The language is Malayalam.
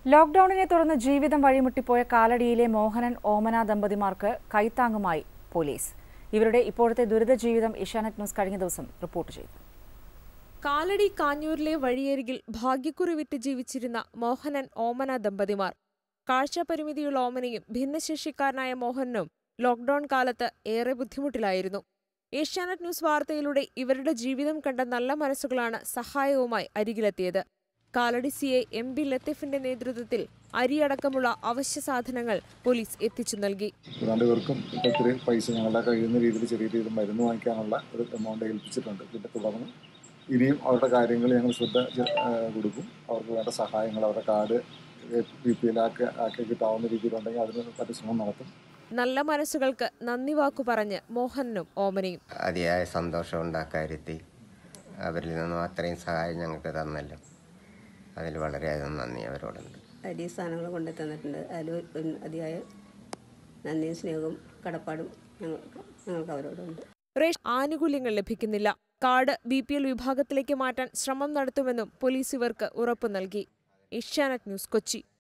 ലോക്ഡൌണിനെ തുടർന്ന് ജീവിതം വഴിമുട്ടിപ്പോയ കാലടിയിലെ മോഹനൻ ഓമന ദമ്പതിമാർക്ക് കൈത്താങ്ങുമായി പോലീസ് ഇവരുടെ ഇപ്പോഴത്തെ ദുരിത ജീവിതം ഏഷ്യാനെറ്റ് ന്യൂസ് കഴിഞ്ഞ ദിവസം റിപ്പോർട്ട് ചെയ്തു കാലടി കാഞ്ഞൂരിലെ വഴിയരികിൽ ഭാഗ്യക്കുറി വിറ്റ് ജീവിച്ചിരുന്ന മോഹനൻ ഓമന ദമ്പതിമാർ കാഴ്ചപരിമിതിയുള്ള ഓമനയും ഭിന്നശേഷിക്കാരനായ മോഹനനും ലോക്ഡൌൺ കാലത്ത് ഏറെ ബുദ്ധിമുട്ടിലായിരുന്നു ഏഷ്യാനെറ്റ് ന്യൂസ് വാർത്തയിലൂടെ ഇവരുടെ ജീവിതം കണ്ട നല്ല മനസ്സുകളാണ് സഹായവുമായി അരികിലെത്തിയത് Kalady C A M B ലത്തീഫിന്റെ നേതൃത്വത്തിൽ അരിയടക്കമുള്ള അവശ്യ സാധനങ്ങൾ പോലീസ് എത്തിച്ചു നൽകി ഏതാണ്ട് പേർക്കും ഇപ്പോൾ ഇത്രയും പൈസ ഞങ്ങളുടെ കഴിയുന്ന രീതിയിൽ ചെറിയ രീതിയിൽ മരുന്ന് വാങ്ങിക്കാനുള്ള ഒരു എമൗണ്ട് ഏൽപ്പിച്ചിട്ടുണ്ട് പിന്നെ തുടർന്ന് ഇനിയും അവരുടെ കാര്യങ്ങൾ ഞങ്ങൾ ശ്രദ്ധ ചെ- ആ, കൊടുക്കും അവർക്ക് വേണ്ട സഹായങ്ങൾ അവരുടെ കാർഡ് ബി പി എല്ലാക്കി ആക്കി കിട്ടാവുന്ന രീതിയിലുണ്ടെങ്കിൽ അതിന് പരിശ്രമം നടത്തും നല്ല മനസ്സുകൾക്ക് നന്ദി വാക്കു പറഞ്ഞ് മോഹനനും ഓമനയും അതിയായ സന്തോഷമുണ്ട് ആ കാര്യത്തിൽ അവരിൽ നിന്നും അത്രയും സഹായം ഞങ്ങൾക്ക് തന്നല്ലോ അതിൽ വളരെയധികം നന്ദി അവരോടുണ്ട് അരി സാധനങ്ങൾ കൊണ്ടു തന്നിട്ടുണ്ട് അതിൽ അതിയായ നന്ദിയും സ്നേഹവും കടപ്പാടും ഞങ്ങൾക്ക് ഞങ്ങൾക്ക് അവരോടുണ്ട് റേഷൻ ആനുകൂല്യങ്ങൾ ലഭിക്കുന്നില്ല കാർഡ് ബി പി എൽ വിഭാഗത്തിലേക്ക് മാറ്റാൻ ശ്രമം നടത്തുമെന്നും പോലീസ് ഇവർക്ക് ഉറപ്പു നൽകി ഏഷ്യാനെറ്റ് ന്യൂസ് കൊച്ചി